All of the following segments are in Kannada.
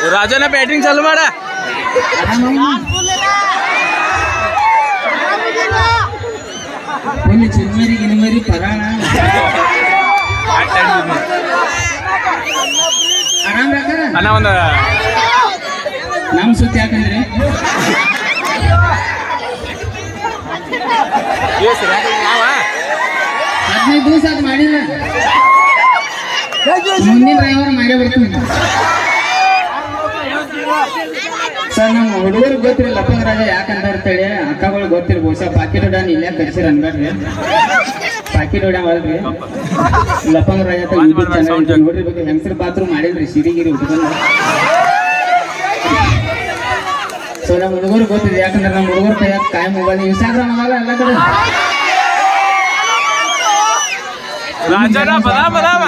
ರಾಜನ ಬ್ಯಾಟಿಂಗ್ ಚಾಲು ಮಾಡ ಒಂದು ಚಿನ್ಮರಿ ಗಿನ್ಮರಿ ಪರಾಣ ಆರಾಮ್ ರಾಕ ಅಣ್ಣ ಒಂದು ನಮ್ ಸುತ್ತಿ ಯಾಕಂದ್ರೆ ಹದಿನೈದು ದಿವಸ ಅದು ಮಾಡಿಲ್ಲ ಮುಂದಿನ ಡ್ರೈವರ್ ಮಾಡೇ ಬರ್ತೀನಿ ಸರ್ ನಮ್ಮ ಹುಡುಗರು ಗೊತ್ತಿರಿ ಲಪ್ಪಂಗ ರಾಜ ಯಾಕಂತ ಅಂತೇಳಿ ಅಕ್ಕಗಳು ಗೊತ್ತಿರಿ ಬಹುಶಃ ಪಾಕಿಟ್ ಹೊಡ್ಯಾನ ಇಲ್ಲೇ ಕರ್ಸಿರ ಅನ್ಬೇಡ್ರಿ ಪಾಕಿಟ್ ಹೊಡ್ಯಾವ ಅಲ್ರಿ ಲಪ್ಪಂಗ ರಾಜ ಅಂತ ಯೂಟ್ಯೂಬ್ ಚಾನಲ್ ನೋಡ್ರಿ ಬಗ್ಗೆ ಹೆಂಗಸರ ಪಾತ್ರ ಮಾಡಿಲ್ರಿ ಸಿರಿಗಿರಿ ಹುಡುಗನ ಸೊ ನಮ್ಮ ಹುಡುಗರು ಗೊತ್ತಿದೆ ಯಾಕಂದ್ರೆ ನಮ್ಮ ಹುಡುಗರು ಕೈಯಾಗ ಕಾಯಿ ಮೊಬೈಲ್ ಇನ್ಸ್ಟಾಗ್ರಾಮ್ ಆಗಲ್ಲ ಎಲ್ಲ ಕಡೆ ರಾಜನ ಬದ ಬದಾವ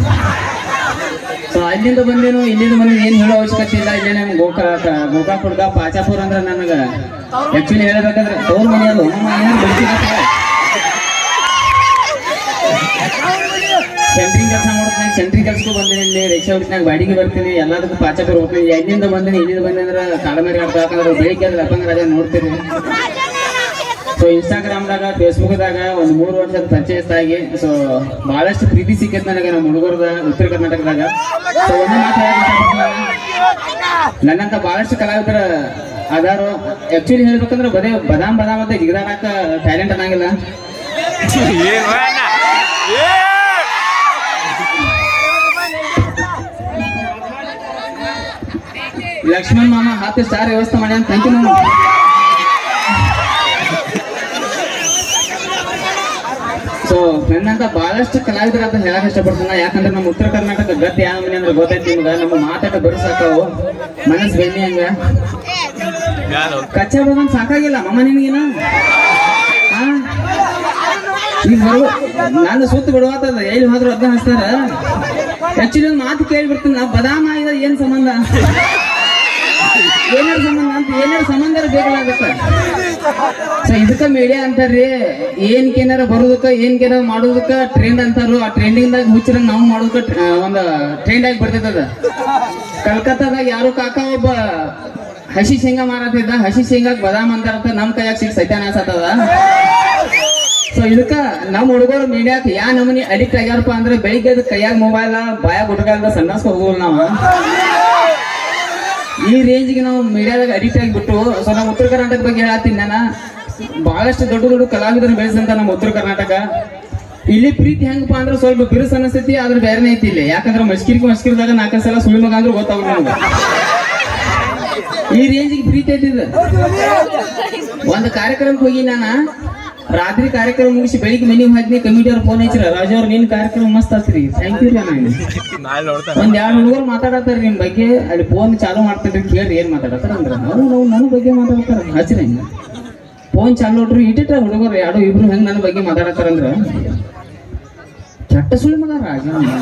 ಸೊ ಅಲ್ಲಿಂದ ಬಂದೇನು ಇಲ್ಲಿಂದ ಬಂದ ಏನ್ ಹೇಳೋ ಅವಶ್ಯಕತೆ ಇಲ್ಲ ಇಲ್ಲೇ ನಮ್ ಗೋಕಾಕ ಗೋಕಾಕ್ ಹುಡ್ಗ ಪಾಚಾಪುರ ಅಂದ್ರ ನನಗ ಆಕ್ಚುಲಿ ಹೇಳ್ಬೇಕಾದ್ರೆ ತೋರ್ ಮನೆ ಅದು ನಮ್ಮ ಏನಾರು ಬೆಳ್ಸಿಗತ್ತೆ ಸೆಂಟ್ರಿಂಗ್ ಕೆಲಸ ಮಾಡ್ತೀನಿ ಸೆಂಟ್ರಿಂಗ್ ಕೆಲ್ಸಕ್ಕೂ ಬಂದಿನಿ ಇಲ್ಲಿ ರಿಕ್ಷಾ ಹೊಡಿಸ್ನಾಗ ಬಾಡಿಗೆ ಬರ್ತೀನಿ ಎಲ್ಲದಕ್ಕೂ ಪಾಚಾಪುರ ಹೋಗ್ತೀನಿ ಎಲ್ಲಿಂದ ಬಂದಿನಿ ಇಲ್ಲಿಂದ ಬಂದೆ ಅಂದ್ರೆ ಕಾಲಮೇರಿ ಆಡ್ತಾ ಯಾಕಂದ್ರೆ ಬೆಳಿಗ್ಗೆ ಅದ್ರ ಅಪ್ಪಂಗ ರಾಜ ನೋಡ್ತೀನಿ ಸೊ ಇನ್ಸ್ಟಾಗ್ರಾಮ್ದಾಗ ಫೇಸ್ಬುಕ್ದಾಗ ಒಂದು ಮೂರು ವರ್ಷದ ಪರಿಚಯಸ್ತಾಗಿ ಸೊ ಬಹಳಷ್ಟು ಪ್ರೀತಿ ಸಿಕ್ಕೈತೆ ನನಗೆ ನಮ್ಮ ಹುಡುಗರದ ಉತ್ತರ ಕರ್ನಾಟಕದಾಗ ಸೊ ಒಂದು ಮಾತು ಹೇಳಕ್ ಇಷ್ಟಪಡ್ತೀನಿ. ನನ್ನಂತ ಬಹಳಷ್ಟು ಕಲಾವಿದರ ಅದಾರು ಆಕ್ಚುಲಿ ಹೇಳ್ಬೇಕಂದ್ರೆ ಬದೇ ಬದಾಮ್ ಬದಾಮ್ ಅಂತ ಜಿಗದಾಡಕ ಟ್ಯಾಲೆಂಟ್ ಅನ್ನಂಗಿಲ್ಲ ಏನ್ ಅಣ್ಣ ಏ ಲಕ್ಷ್ಮಣ್ ಮಾಮ ಹತ್ತು ಸ್ಟಾರ್ ವ್ಯವಸ್ಥೆ ಮಾಡ್ಯಾನ ಥ್ಯಾಂಕ್ ಯು ಮಾಮ ಸೊ ನನ್ನಂತ ಬಹಳಷ್ಟು ಕಲಾವಿದರ ಅಂತ ಹೇಳಕ್ ಇಷ್ಟಪಡ್ತಾನ ಯಾಕಂದ್ರೆ ನಮ್ಮ ಉತ್ತರ ಕರ್ನಾಟಕ ಗಟ್ಟಿ ಯಾವ ಮನೆ ಅಂದ್ರೆ ಗೊತ್ತೈತಿ ನಿಮ್ಗ ನಮ್ಮ ಮಾತಾಟ ಬರ್ಸಾಕವು ಮನಸ್ ಬೆನ್ನಿ ಹಂಗ ಯಾರು ಕಚ್ಚಾ ಬದನ್ ಸಾಕಾಗಿಲ್ಲ ಮಮ್ಮ ನಿನ್ಗೇನ ಆ? ಈಗ ಬರುವ ನಾನು ಸುತ್ತ ಬಿಡುವಾತದ ಎಲ್ಲಿ ಹೋದ್ರು ಅದ್ನ ಹಚ್ತಾರ ಆಕ್ಚುಲಿ ಒಂದು ಮಾತು ಕೇಳಿ ಬರ್ತೀನಿ ನಾ ಬದಾಮ ಆಗಿದೆ ಏನ್ ಸಂಬಂಧ ಏನಾರ ಸಂಬಂಧ ಅಂತ ಏನಾರ ಸಂಬಂಧ ಬೇಕಾಗತ್ತ ಸೊ ಇದಕ್ಕ ಮೀಡಿಯಾ ಅಂತಾರ್ರಿ ಏನ್ಕ್ ಏನಾರ ಬರೋದಕ್ಕ ಏನ್ಕ್ ಏನಾರ ಮಾಡೋದಕ್ಕ ಟ್ರೆಂಡ್ ಅಂತಾರು ಆ ಟ್ರೆಂಡಿಂಗ್ ದಾಗ ಹುಚ್ಚರಂಗ್ ನಾವು ಮಾಡೋದಕ್ಕ ಆ, ಒಂದ್ ಟ್ರೆಂಡ್ ಆಗಿ ಬರ್ತೈತದ ಕಲ್ಕತ್ತಾದಾಗ ಯಾರು ಕಾಕ ಒಬ್ಬ ಹಸಿ ಶೇಂಗಾ ಮಾರತ್ತಿದ್ದ ಹಸಿ ಶೇಂಗಾಕ್ ಬದಾಮ್ ಅಂತಾರಂತ ನಮ್ ಕೈಯಾಗ ಸಿಕ್ ಸತ್ಯಾನಾಶ ಆತದ ಸೊ ಇದಕ್ಕ ನಮ್ ಹುಡುಗರು ಮೀಡಿಯಾಕ್ ಯಾ ನಮೂನಿ ಅಡಿಕ್ಟ್ ಆಗ್ಯಾರಪ್ಪ ಅಂದ್ರೆ ಬೆಳಿಗ್ಗೆ ಎದ್ದು ಕೈಯಾಗ ಮೊಬೈಲ್ ಬಾಯಾಗ ಗುಟಕಾಲ್ದ ಸಣ್ಣಸ್ಕ ಹೋಗೋಲ್ಲ ನಾವ ಈ ರೇಂಜ್ಗೆ ನಾವು ಮೀಡಿಯಾದಾಗ ಅಡಿಕ್ಟ್ ಆಗಿಬಿಟ್ಟು ಸೊ ನಮ್ಮ ಉತ್ತರ ಕರ್ನಾಟಕ ಬಗ್ಗೆ ಹೇಳತ್ತೀನಿ ನಾನು ಬಹಳಷ್ಟು ದೊಡ್ಡ ದೊಡ್ಡ ಕಲಾವಿದರನ್ನ ಬೆಳೆಸಂತ ನಮ್ಮ ಉತ್ತರ ಕರ್ನಾಟಕ ಇಲ್ಲಿ ಪ್ರೀತಿ ಹೆಂಗಪ್ಪ ಅಂದ್ರೆ ಸ್ವಲ್ಪ ಬಿರುಸು ಅನಿಸ್ತೈತಿ ಆದ್ರೆ ಬೇರೆನೇ ಐತಿ ಇಲ್ಲಿ ಯಾಕಂದ್ರೆ ಮಸ್ಕಿರ್ಗಿ ಮಸ್ಕಿರ್ದಾಗ ನಾಲ್ಕು ಸಲ ಸುಳಿ ಮಗ ಅಂದ್ರೆ ಗೊತ್ತಾಗ ನಮ್ಗೆ ಈ ರೇಂಜಿಗೆ ಪ್ರೀತಿ ಐತಿದ ಒಂದು ಕಾರ್ಯಕ್ರಮಕ್ಕೆ ಹೋಗಿ ನಾನು ರಾತ್ರಿ ಕಾರ್ಯಕ್ರಮ ಮುಗಿಸಿ ಬೆಳಿಗ್ಗೆ ಮನೆಗೆ ಹೋದ್ನಿ ಕಮಿಟಿ ಅವ್ರ ಫೋನ್ ಹಚ್ಚಿರ ರಾಜು ಅವ್ರ ನಿನ್ ಕಾರ್ಯಕ್ರಮ ಮಸ್ತ್ ಆತ್ರಿ ಥ್ಯಾಂಕ್ ಯು ರೀ ನಾನು ನಾಳೆ ನೋಡ್ತಾನೆ ಒಂದ್ ಎರಡು ಹುಡುಗರು ಮಾತಾಡತ್ತಾರ ನಿಮ್ ಬಗ್ಗೆ ಅಲ್ಲಿ ಫೋನ್ ಚಾಲು ಮಾಡ್ತಿದ್ರಿ ಕೇಳ್ರಿ ಏನ್ ಮಾತಾಡತ್ತಾರ ಅಂದ್ರ ಅವ್ರು ನಾವು ನನ್ನ ಬಗ್ಗೆ ಮಾತಾಡ್ತಾರ ಹಚ್ರಿ ಫೋನ್ ಚಾಲು ನೋಡ್ರಿ ಇಟ್ಟಿಟ್ಟ ಹುಡುಗರು ಎರಡು ಇಬ್ರು ಹೆಂಗ್ ನನ್ನ ಬಗ್ಗೆ ಮಾತಾಡತ್ತಾರ ಅಂದ್ರ ಚಟ್ಟ ಸುಳಿ ಮಗ ರಾಜ ಅವ್ನು.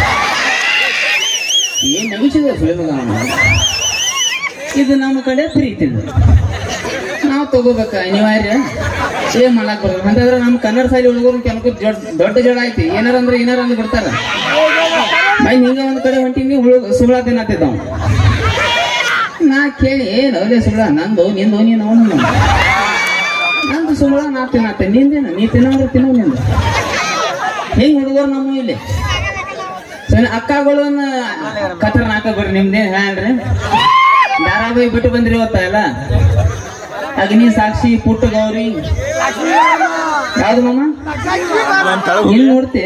ಏನ್ ನಗಿಸಿದ ಸುಳಿ ಮಗ ಅವ್ನು. ಇದು ನಮ್ಮ ಕಡೆ ಪ್ರೀತಿ ಇದು ನಾವು ತಗೋಬೇಕ ಅನಿವಾರ್ಯ ಏನ್ ಮಾಡಕ್ ಬರಲ್ಲ ಅಂತಂದ್ರೆ ನಮ್ಮ ಕನ್ನಡ ಶಾಲೆ ಹುಡುಗರು ಕೆನಕು ದೊಡ್ಡ ಜಡ ಐತಿ ಏನಾರ ಅಂದ್ರೆ ಏನಾರ ಅಂದ್ ಬಿಡ್ತಾರ ಮೈ ಹಿಂಗ ಒಂದ್ ಕಡೆ ಹೊಂಟಿನಿ ಹುಳು ಸುಳ್ಳ ತಿನ್ನತ್ತಿದ್ದ ಅವ. ನಾ ಕೇಳಿ ಏನ್ ಅವಲೇ ಸುಳ್ಳ ನಂದು ನಿಂದು ನೀನು ಅವನು ನಂದು ಸುಳ್ಳ ನಾ ತಿನ್ನತ್ತೆ ನಿಂದೇನ ನೀ ತಿನ್ನೋದ್ರೆ ತಿನ್ನೋ ನಿಂದು ಹೆಂಗ್ ಹುಡುಗರು ನಮ್ಮ ಇಲ್ಲಿ ಸೊ ಅಕ್ಕಗಳನ್ನ ಕತ್ರ ನಾಕ ಬರ್ರಿ ನಿಮ್ದೇನ್ ಹೇಳ್ರಿ ಧಾರಾವಾಹಿ ಬಿಟ್ಟು ಬಂದ್ರಿ ಇವತ್ತ ಎಲ್ಲ ಅಗ್ನಿ ಸಾಕ್ಷಿ ಪುಟ್ಟ ಗೌರಿ ಯಾವ್ದು ಮಾಮ ನನ್ ತಳಗ ಎಲ್ಲಿ ನೋಡ್ತಿ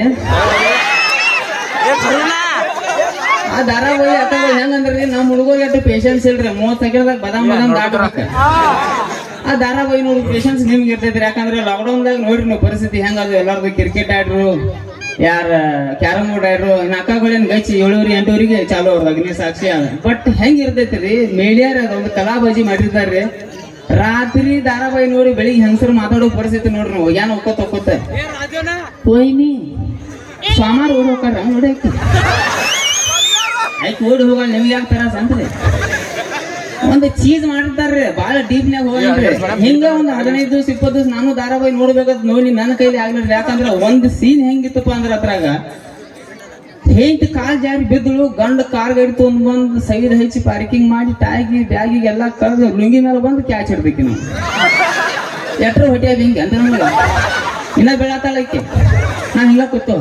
ಆ ಧಾರಾವಾಹಿ ಅಥವಾ ಹೆಂಗಂದ್ರಿ ನಮ್ಮ ಹುಡುಗರಿಗೆ ಅಷ್ಟು ಪೇಷನ್ಸ್ ಇಲ್ರಿ ಮೂವತ್ ಸೆಕೆಂಡ್ದಾಗ ಬದಾಮ್ ಬದಾಮ್ ದಾಟಬೇಕು ಆ ಧಾರಾವಾಹಿ ನೋಡಿ ಪೇಷನ್ಸ್ ನಿಮ್ಗೆ ಇರ್ತೈತ್ರಿ ಯಾಕಂದ್ರೆ ಲಾಕ್ಡೌನ್ ದಾಗ ನೋಡ್ರಿ ನೀವು ಪರಿಸ್ಥಿತಿ ಹೆಂಗದು ಎಲ್ಲಾರ್ದು ಕ್ರಿಕೆಟ್ ಆಡ್ರು ಯಾರ ಕ್ಯಾರಮ್ ಬೋರ್ಡ್ ಆಡ್ರು ನಾಲ್ಕಾಗಳೇನ್ ಗಚ್ಚಿ ಏಳುವರೆ ಎಂಟುವರೆಗೆ ಚಾಲು ಅವ್ರದ್ದು ಅಗ್ನಿ ಸಾಕ್ಷಿ ಬಟ್ ಹೆಂಗ್ ಇರ್ತೈತ್ರಿ ಮೇಡ್ಯಾರ ಅದೊಂದು ಕಲಾಬಾಜಿ ಮಾಡಿರ್ತಾರ್ರಿ ರಾತ್ರಿ ಧಾರಾವಾಹಿ ನೋಡಿ ಬೆಳಿಗ್ಗೆ ಹೆಂಗಸರು ಮಾತಾಡೋ ಪರಿಸ್ಥಿತಿ ನೋಡ್ರಿ ನೀವು ಏನ್ ಒಕ್ಕೋತ ಒಕ್ಕೋತ ಹೋಯ್ನಿ ಸೋಮಾರ ಓಡಿ ಹೋಗಾರ ನೋಡಿ ಆಕಿ ಆಯ್ಕೆ ಓಡಿ ಹೋಗಲ್ಲ ನಿಮ್ಗೆ ಯಾಕೆ ತರ ಅಂತ್ರಿ ಒಂದು ಚೀಸ್ ಮಾಡಿರ್ತಾರ್ರಿ ಬಾಳ ಡೀಪ್ನ್ಯಾಗ ಹೋಗಲ್ರಿ ಹಿಂಗ ಒಂದ್ ಹದಿನೈದು ದಿವಸ ಇಪ್ಪತ್ತು ದಿವಸ ನಾನು ಧಾರಾವಾಹಿ ನೋಡ್ಬೇಕಂತ ನೋಡಿ ನನ್ನ ಕೈಲಿ ಆಗ್ಲಿಲ್ಲ ಯಾಕಂದ್ರ ಒಂದ್ ಸೀನ್ ಹೆಂಗಿತ್ತಪ್ಪ ಅಂದ್ರ ಅದ್ರಾಗ ಹೆಂಟ್ ಕಾಲ್ ಜಾರಿ ಬಿದ್ದಳು ಗಂಡ ಕಾರ್ ಗಾಡಿ ತೊಗೊಂಡ್ ಬಂದು ಸೈಡ್ ಹಚ್ಚಿ ಪಾರ್ಕಿಂಗ್ ಮಾಡಿ ಟ್ಯಾಗಿ ಬ್ಯಾಗಿಗೆ ಎಲ್ಲ ಕಳೆದು ಲುಂಗಿ ಮೇಲೆ ಬಂದು ಕ್ಯಾಚ್ ಹಿಡ್ಬೇಕು ನಾವು ಎಟ್ರ ಹೊಟ್ಟೆ ಹಿಂಗೆ ಅಂತ ನಮ್ಗೆ ಇನ್ನ ಬೆಳತಾಳಕ್ಕೆ ನಾ ಹಿಂಗ ಕೂತು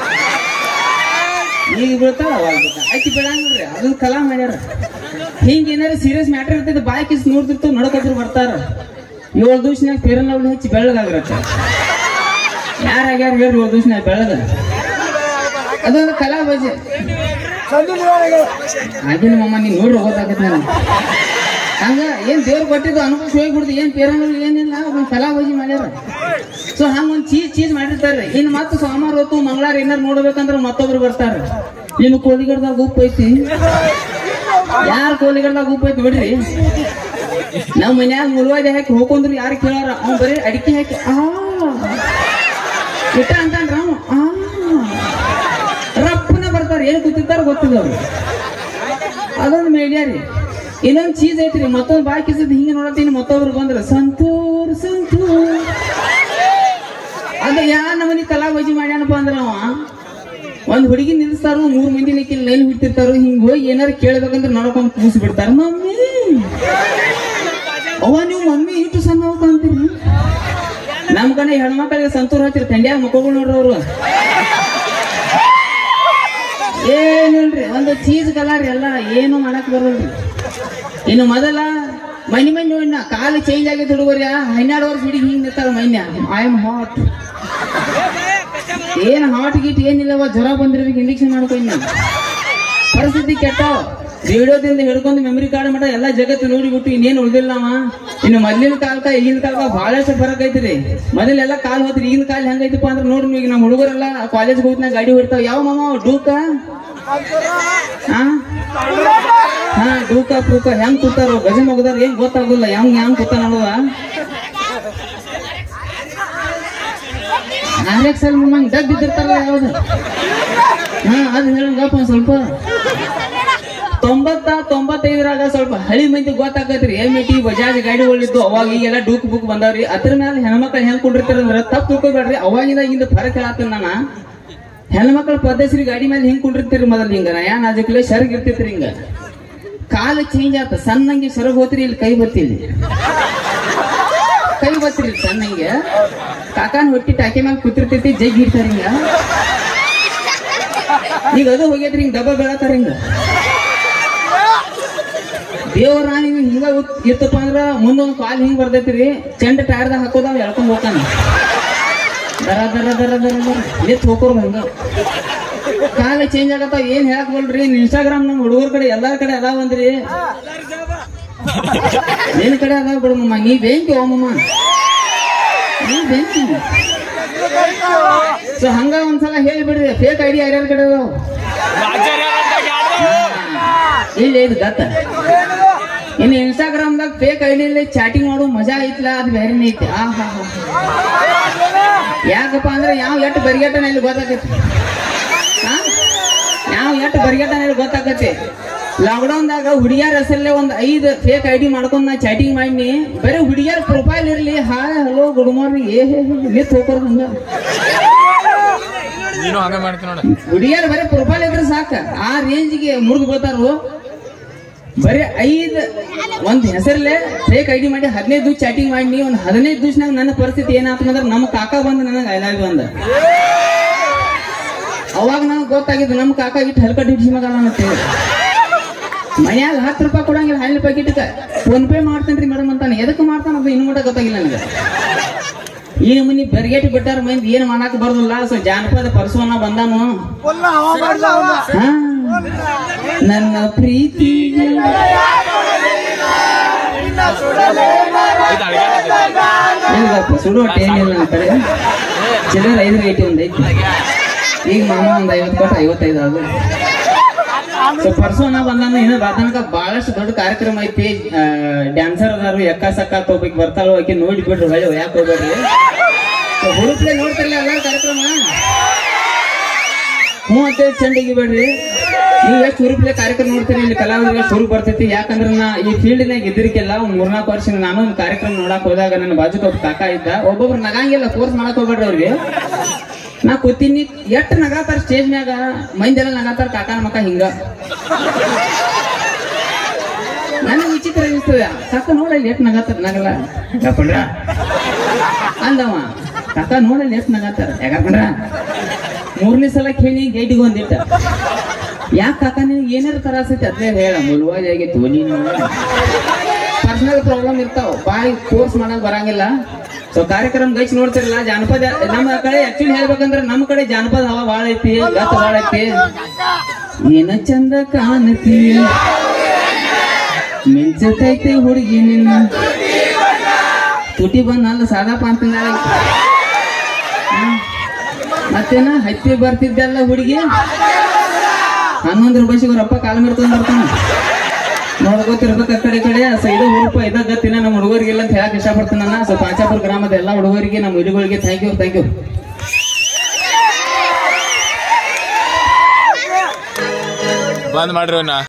ಈಗ ಬೀಳ್ತಾಳ ಅವಾಗ ಬೀಳ್ತಾಳ ಆಕಿ ಬೆಳಂಗಿಲ್ರಿ ಅದನ್ನ ಕಲಾ ಮಾಡ್ಯಾರ ಹಿಂಗ ಏನಾರ ಸೀರಿಯಸ್ ಮ್ಯಾಟರ್ ಇರ್ತೈತೆ ಬಾಯ್ ಕಿಸ್ ನೋಡ್ತಿರ್ತಾವ ನಡ್ಕೊತ್ರ ಬರ್ತಾರ ಏಳು ದಿವ್ಸನಾಗ ಫೇರನ್ ಲವ್ಲಿ ಹಚ್ಚಿ ಬೆಳ್ಳಗಾಗಿರತ್ತೆ ಯಾರಾಗ್ಯಾರ ಹೇಳ್ರಿ ಏಳು ದಿವ್ಸನಾಗ ಬೆಳ್ಳಗ ಅದೊಂದು ಕಲಾ ಬಜೆ ಆಗಿನ ಮಮ್ಮ ನೀನ್ ನೋಡ್ರಿ ಗೊತ್ತಾಗತ್ತೆ ನಾನು ಹಂಗ ಏನ್ ದೇವ್ರು ಕೊಟ್ಟಿದ್ದು ಅನುಭವಿಸಿ ಹೋಗ್ಬಿಡ್ದು ಏನ್ ಪೇರನ್ ಏನಿಲ್ಲ ಒಂದು ಕಲಾ ಬಜಿ ಮಾಡ್ಯಾರ ಸೊ ಹಂಗ ಒಂದ್ ಚೀಸ್ ಚೀಸ್ ಮಾಡಿರ್ತಾರೆ ಇನ್ ಮತ್ತೆ ಸೋಮವಾರ ಹೊತ್ತು ಮಂಗಳವಾರ ಏನಾರು ನೋಡ್ಬೇಕಂದ್ರ ಮತ್ತೊಬ್ರು ಬರ್ತಾರ ಇನ್ನು ಕೋಲಿಗಡ್ದಾಗ ಉಪ್ಪು ಐತಿ ಯಾರ ಕೋಲಿಗಡ್ದಾಗ ಉಪ್ಪು ಐತಿ ಬಿಡ್ರಿ ನಾವ್ ಮನ್ಯಾಗ ಮುಳುವಾದಿ ಹಾಕಿ ಹೋಕೊಂಡ್ರು ಯಾರು ಕೇಳಾರ ಅವ್ನ್ ಬರೀ ಅಡಿಕೆ ಹಾಕಿ ಆ ಇಟ್ಟ ಅಂತಂದ್ರ ಅವ್ನು ಆ ರಪ್ಪನ ಬರ್ತಾರ ಏನ್ ಕೂತಿರ್ತಾರ ಗೊತ್ತಿಲ್ಲ ಅವ್ರು ಅದೊಂದು ಮೇಡ್ಯಾ ರೀ ಇನ್ನೊಂದ್ ಚೀಸ್ ಐತ್ರಿ ಮತ್ತೊಂದು ಬಾಕಿ ಕಿಸದ್ ಹಿಂಗೆ ನೋಡತ್ತೀನಿ ಮತ್ತೊಬ್ರು ಬಂದ್ರ ಸಂತೂರ್ ಸಂತೂರ್ ಅದ ಯಾ ನಮನಿ ಕಲಾ ಬಜಿ ಮಾಡ್ಯಾನಪ್ಪ ಅಂದ್ರ ಅವ ಒಂದ್ ಹುಡುಗಿ ನಿಲ್ಲಿಸ್ತಾರೋ ಮೂರ್ ಮಂದಿ ನಿಕ್ಕಿನ ಲೈನ್ ಬಿಡ್ತಿರ್ತಾರೋ ಹಿಂಗ್ ಹೋಗಿ ಏನಾರ ಕೇಳ್ಬೇಕಂದ್ರೆ ನೋಡ್ಕೊಂಡ್ ಕೂಸಿ ಬಿಡ್ತಾರ ಮಮ್ಮಿ ಅವ ನೀವು ಮಮ್ಮಿ ಇಟ್ಟು ಸಣ್ಣ ಹೋಗ್ತಾ ಅಂತೀರಿ ನಮ್ ಕಡೆ ಹೆಣ್ಮಕ್ಳಿಗೆ ಸಂತೂರ್ ಹಚ್ಚಿರ ತಂಡ್ಯಾಗ ಮಕ್ಕಳು ನೋಡ್ರಿ ಅವ್ರು ಏನಿಲ್ರಿ ಒಂದು ಚೀಸ್ ಕಲರ್ ಎಲ್ಲ ಏನು ಮಾಡಕ್ ಬರಲ್ರಿ ಇನ್ನು ಮೊದಲ ಮನಿ ಮನಿ ನೋಡಿನ ಕಾಲು ಚೇಂಜ್ ಆಗೈತೆ ಹುಡುಗರ್ಯ ಹನ್ನೆರಡು ವರ್ಷ ಹುಡುಗಿ ಹಿಂಗ್ ನಿಂತಾಳ ಮೈನ್ಯ ಐ ಆಮ್ ಹಾಟ್ ಏನ್ ಹಾಟ್ ಗೀಟ್ ಏನಿಲ್ಲವ ಜ್ವರ ಬಂದಿರ್ಬೇಕು ಇಂಜೆಕ್ಷನ್ ಮಾಡ್ಕೊಂಡು ನಾನು ಪರಿಸ್ಥಿತಿ ಕೆಟ್ಟಾವ ರೇಡಿಯೋದಿಂದ ಹಿಡ್ಕೊಂಡು ಮೆಮರಿ ಕಾರ್ಡ್ ಮಟ ಎಲ್ಲ ಜಗತ್ತು ನೋಡಿಬಿಟ್ಟು ಇನ್ನೇನು ಉಳ್ದಿಲ್ಲ ಅವ ಇನ್ನು ಮೊದ್ಲಿನ ಕಾಲಕ್ಕ ಈಗಿನ ಕಾಲಕ್ಕ ಬಹಳಷ್ಟು ಫರಕ್ ಐತ್ರಿ ಮೊದಲೆಲ್ಲ ಕಾಲ್ ಹೋದ್ರಿ ಈಗಿನ ಕಾಲ ಹೆಂಗೈತಪ್ಪ ಅಂದ್ರೆ ನೋಡ್ರಿ ಈಗ ನಮ್ಮ ಹುಡುಗರೆಲ್ಲ ಕಾಲೇಜ್ ಹೋಗ್ತಾಗ ಗಾಡಿ ಹೊಡ್ತಾವ ಯಾವ ಮಾಮ ಡೂಕ ಹಾ ಹಾ ಡೂಕ ಪೂಕ ಹೆಂಗ್ ಕೂತಾರ ಗಜ ಮಗದಾರ ಏನ್ ಗೊತ್ತಾಗುಲ್ಲ ಹೆಂಗ್ ಹೆಂಗ್ ಕೂತ ನೋಡುವ ಆರ್ ಎಕ್ಸ್ ಎಲ್ ಮಮ್ಮ ಡಗ್ ಬಿದ್ದಿರ್ತಾರಲ್ಲ ಯಾವ್ದು ಹಾ ಅದು ಹೇಳಂಗಪ್ಪ ಒಂದ್ ಸ್ವಲ್ಪ ತೊಂಬತ್ತ ತೊಂಬತ್ತೈದರಾಗ ಸ್ವಲ್ಪ ಹಳಿ ಮಂದಿ ಗೊತ್ತಾಕತ್ರಿ ಎಮ್ ಟಿ ಬಜಾಜ್ ಗಾಡಿಗಳಿದ್ದು ಅವಾಗ ಈಗೆಲ್ಲ ಡೂಕ್ ಬುಕ್ ಬಂದಾವ್ರಿ ಅದ್ರ ಮೇಲೆ ಹೆಣ್ಮಕ್ಳು ಹೆಂಗ್ ಕುಂಡಿರ್ತಾರ ಅಂದ್ರ ತಪ್ಪು ತಿಳ್ಕೊಬೇಡ್ರಿ ಅವಾಗಿಂದ ಹಿಂದ ಫರಕ್ ಹೇಳತ್ತೀನಿ ನಾನ ಹೆಣ್ಮಕ್ಳ ಪದ್ಧತಿ ಗಾಡಿ ಮೇಲೆ ಹಿಂಗ್ ಕುಂಡಿರ್ತೀರಿ ಮೊದಲ್ ಹಿಂಗ ನಾ ಯಾನ್ ಅಜಕ್ಲೆ ಸರಗ್ ಇರ್ತಿತ್ರಿ ಹಿಂಗ ಕಾಲ ಚೇಂಜ್ ಆತ ಸಣ್ಣಂಗೆ ಸರಗ್ ಹೋತ್ರಿ ಇಲ್ಲಿ ಕೈ ಬತ್ತಿಲ್ಲಿ ಕೈ ಬತ್ತಿರಿ ಸಣ್ಣಂಗೆ ಕಾಕಾನ್ ಹೊಟ್ಟಿ ಟಾಕಿ ಮೇಲೆ ಕೂತಿರ್ತೈತಿ ಜಗ್ ಹಿಡ್ತಾರ ಹಿಂಗ ಈಗ ಅದು ಹೋಗ್ಯದ್ರಿ ಹಿಂಗ ಡಬ್ಬ ಬೆಳತಾರ ಹಿಂಗ ದೇವ್ರ ನೀವು ಹಿಂಗ ಉತ್- ಇತ್ತಪ್ಪ ಅಂದ್ರ ಮುಂದೊಂದ್ ಕಾಲ್ ಹಿಂಗ್ ಬರ್ತೈತ್ರಿ ಚೆಂಡ ಟೈರ್ದಾಗ ಹಾಕೋದಾವ್ ಎಳ್ಕೊಂಡ್ ಹೋಗ್ತಾನ ದರ ದರ ದರ ದರ ದರ ನಿತ್ ಹೋಗೋರ್ ಹಂಗ ಕಾಲ ಚೇಂಜ್ ಆಗತ್ತಾವ ಏನ್ ಹೇಳಕ್ ಬಲ್ರಿ ಇನ್ಸ್ಟಾಗ್ರಾಮ್ ನಮ್ ಹುಡುಗರ ಕಡೆ ಎಲ್ಲಾರ ಕಡೆ ಅದಾವಂದ್ರಿ ನಿನ್ ಕಡೆ ಅದಾವ ಬಿಡಮ್ಮ ನೀ ಬೆಂಕಿ ಓಮಮ್ಮ ನೀ ಬೆಂಕಿ ಸೊ ಹಂಗ ಒಂದ್ಸಲ ಹೇಳಿಬಿಡ್ರಿ ಫೇಕ್ ಐಡಿ ಯಾರ್ಯಾರ ಕಡೆ ಅದಾವ ಇಲ್ಲ ಇದು ಗತ್ತ ಇನ್ನು ಇನ್ಸ್ಟಾಗ್ರಾಮ್ದಾಗ ಫೇಕ್ ಐಡಿಯಲ್ಲಿ ಚಾಟಿಂಗ್ ಮಾಡೋ ಮಜಾ ಐತ್ಲ ಅದು ಬೇರೆನೇ ಐತಿ ಆ ಹಾ ಹಾ ಯಾಕಪ್ಪ ಅಂದ್ರೆ ಯಾವ ಎಟ್ಟು ಬರಿಗಟ್ಟನ ಇಲ್ಲಿ ಗೊತ್ತಾಕತಿ ಹಾ ಯಾವ ಎಟ್ಟು ಬರಿಗಟ್ಟನ ಇಲ್ಲಿ ಗೊತ್ತಾಕತಿ ಲಾಕ್ಡೌನ್ದಾಗ ಹುಡುಗಿಯರ ಹೆಸರಲ್ಲೇ ಒಂದ್ ಐದ್ ಫೇಕ್ ಐಡಿ ಮಾಡ್ಕೊಂಡ್ ನಾ ಚಾಟಿಂಗ್ ಮಾಡಿ ಬರೀ ಹುಡುಗಿಯರ ಪ್ರೊಫೈಲ್ ಇರ್ಲಿ ಹಾಯ್ ಹಲೋ ಗುಡ್ ಮಾರ್ನಿಂಗ್ ಏ ಹೇ ಹೇ, ನಿತ್ ಹೋಗೋರ್ ಹಂಗ ನೀನು ಹಂಗ ಮಾಡ್ತೀನಿ ನೋಡ ಹುಡುಗಿಯರು ಬರೀ ಪ್ರೊಫೈಲ್ ಇದ್ರೆ ಸಾಕ ಆ ರೇಂಜ್ಗೆ ಮುರಿದು ಬೀಳ್ತಾರು ಬರೀ ಐದ್ ಒಂದ್ ಹೆಸರಲ್ಲೇ ಫೇಕ್ ಐಡಿ ಮಾಡಿ ಹದಿನೈದು ದಿವಸ ಚಾಟಿಂಗ್ ಮಾಡಿ ಒಂದ್ ಹದಿನೈದು ದಿವ್ಸನಾಗ ನನ್ನ ಪರಿಸ್ಥಿತಿ ಏನಾಗ್ತಂದ್ರೆ ನಮ್ಮ ಕಾಕ ಬಂದು ನನಗೆ ಐ ಲವ್ ಬಂದ ಅವಾಗ ನನಗೆ ಗೊತ್ತಾಗಿದ್ದು ನಮ್ಮ ಕಾಕ ಇಟ್ಟು ಹಲ್ಕಟ್ ಹಿಡಿಸಿ ಮಗ ಅಂತೇಳಿ ಮನ್ಯಾಗ ಹತ್ತು ರೂಪಾಯಿ ಕೊಡಂಗಿಲ್ಲ ಹಳ್ಳಿ ಪ್ಯಾಕೆಟ್ಗೆ ಫೋನ್ ಪೇ ಮಾಡ್ತೇನ್ರಿ ಮೇಡಮ್ ಅಂತಾನೆ ಎದಕ್ಕೆ ಮಾಡ್ತಾನ ಅದು ಇನ್ನು ಮಟ್ಟ ಗೊತ್ತಾಗಿಲ್ಲ ನನಗೆ ಈ ಮನಿ ಬೆರ್ಗೇಟ್ ಬಿಟ್ಟಾರ ಮಂದಿ ಏನ್ ಮಾಡಾಕ ಬರೋದಿಲ್ಲ ಸೊ ಜಾನಪದ ಪರಸುವನ್ನ ಬಂದಾನು ಹಾ, ನನ್ನ ಪ್ರೀತಿ ಇದು ಅಡ್ಗೆ ಸುಡು ಹೊಟ್ಟೆ ಏನಿಲ್ಲ ನನ್ನ ಕಡೆ ಚಿಲ್ಲರ್ ಐದು ರೇಟ್ ಒಂದ್ ಐತಿ ಈಗ ಮಾಮ ಒಂದ್ ಐವತ್ತು ಕೊಟ್ಟು ಐವತ್ತೈದು ಅದು ಸೊ ಪರ್ಸೋನ ಬಂದಾನು ಇನ್ನು ಬಾತನಕ ಬಹಳಷ್ಟು ದೊಡ್ಡ ಕಾರ್ಯಕ್ರಮ ಐತಿ ಡ್ಯಾನ್ಸರ್ ಅದಾರು ಎಕ್ಕ ಸಕ್ಕ ಹೋಗ್ಬೇಕು ಬರ್ತಾಳು ಆಕಿ ನೋಡಿ ಬಿಡ್ರಿ ಹೊಳ್ಳಿ ಯಾಕೆ ಹೋಗ್ಬೇಡ್ರಿ ಸೊ ಹುಡುಕ್ಲೆ ನೋಡ್ತಿರ್ಲಿ ಎಲ್ಲ ಕಾರ್ಯಕ್ರಮ ಹ್ಞೂ ಅಂತೇಳಿ ಚಂಡಿಗೆ ಬಿಡ್ರಿ ನೀವು ಎಷ್ಟು ಹುರುಪ್ಲೆ ಕಾರ್ಯಕ್ರಮ ನೋಡ್ತೀರಿ ಇಲ್ಲಿ ಕಲಾವಿದರಿಗೆ ಎಷ್ಟು ಹುರುಪ್ ಬರ್ತೈತಿ ಯಾಕಂದ್ರೆ ನಾ ಈ ಫೀಲ್ಡ್ನಾಗ ಇದ್ರಿಕೆಲ್ಲ ಒಂದ್ ಮೂರ್ನಾಲ್ಕು ವರ್ಷ ನಾನು ಒಂದು ಕಾರ್ಯಕ್ರಮ ನೋಡಕ್ ಹೋದಾಗ ನನ್ನ ಬಾಜುಕ್ ಒಬ್ಬ ಕಾಕ ಇದ್ದ ಒಬ್ಬೊಬ್ರು ನಗಂಗಿಲ್ಲ ಫೋರ್ಸ್ ಮಾಡಕ್ ಹೋಗ್ಬೇಡ್ರಿ ಅವ್ರಿಗೆ ನಾ ಕೂತೀನಿ ಎಷ್ಟ್ ನಗಾತಾರ ಸ್ಟೇಜ್ ಮ್ಯಾಗ ಮಂದೆಲ್ಲ ನಗಾತಾರ ಕಾಕನ ಮಕ್ಕ ಹಿಂಗ ನನಗೆ ವಿಚಿತ್ರ ಅನಿಸ್ತದ ಕಾಕ ನೋಡಲ್ಲಿ ಎಷ್ಟು ನಗಾತಾರ ನಗಲ್ಲ ಯಾಕಂದ್ರ ಅಂದವ ಕಾಕ ನೋಡಲ್ಲಿ ಎಷ್ಟು ನಗಾತಾರ ಯಾಕಂದ್ರ ಮೂರನೇ ಸಲ ಕೇಳಿ ಗೈಟಿಗೆ ಒಂದಿಟ್ಟ ಯಾಕೆ ಕಾಕ ನಿನಗೆ ಏನಾರ ತರಾಸೈತಿ ಅದೇ ಹೇಳ ಮುಲ್ವಾಜ್ ಆಗೈತಿ ನೀನು ಪರ್ಸನಲ್ ಪ್ರಾಬ್ಲಮ್ ಇರ್ತಾವ ಬಾಯಿ ಕೋರ್ಸ್ ಮಾಡಕ್ ಬರಂಗಿಲ್ಲ ಸೊ ಕಾರ್ಯಕ್ರಮ ಗೈಸ್ ನೋಡ್ತಿರಲ್ಲ ಜಾನಪದ ನಮ್ಮ ಕಡೆ ಆಕ್ಚುಲಿ ಹೇಳ್ಬೇಕಂದ್ರೆ ನಮ್ಮ ಕಡೆ ಜಾನಪದ ಹವಾ ಭಾಳ ಐತಿ ಗತ್ತ ಭಾಳ ಐತಿ ಏನ ಚಂದ ಕಾಣತಿ ಮಿಂಚತೈತೆ ಹುಡುಗಿ ನಿನ್ನ ತುಟಿ ಬಂದ ಅಲ್ಲ ಸಾದಾ ಪಾಂಪಿಂದ ಮತ್ತೇನ ಹತ್ತಿ ಬರ್ತಿದ್ದೆಲ್ಲ ಹುಡುಗಿ ಹನ್ನೊಂದು ರೂಪಾಯಿ ರೊಪ್ಪ ಕಾಲ ಮಿರ್ತಂದ್ ಬರ್ತಾನ ನೋಡ್ಕೋತಿರ್ಬೇಕು ಆ ಕಡೆ ಈ ಕಡೆ ಸೊ ಇದು ಹುರುಪ ಇದ ಗತ್ತಿನ ನಮ್ಮ ಹುಡುಗರಿಗೆಲ್ಲ ಅಂತ ಹೇಳಕ್ ಇಷ್ಟಪಡ್ತೀನಿ ನಾನು ಸೊ ಪಾಚಾಪುರ ಗ್ರಾಮದ ಎಲ್ಲ ಹುಡುಗರಿಗೆ ನಮ್ಮ ಹಿರಿಗಳಿಗೆ ಥ್ಯಾಂಕ್ ಯು ಥ್ಯಾಂಕ್ ಯು ಬಂದ್ ಮಾಡ್ರಿ ಅವ್ನ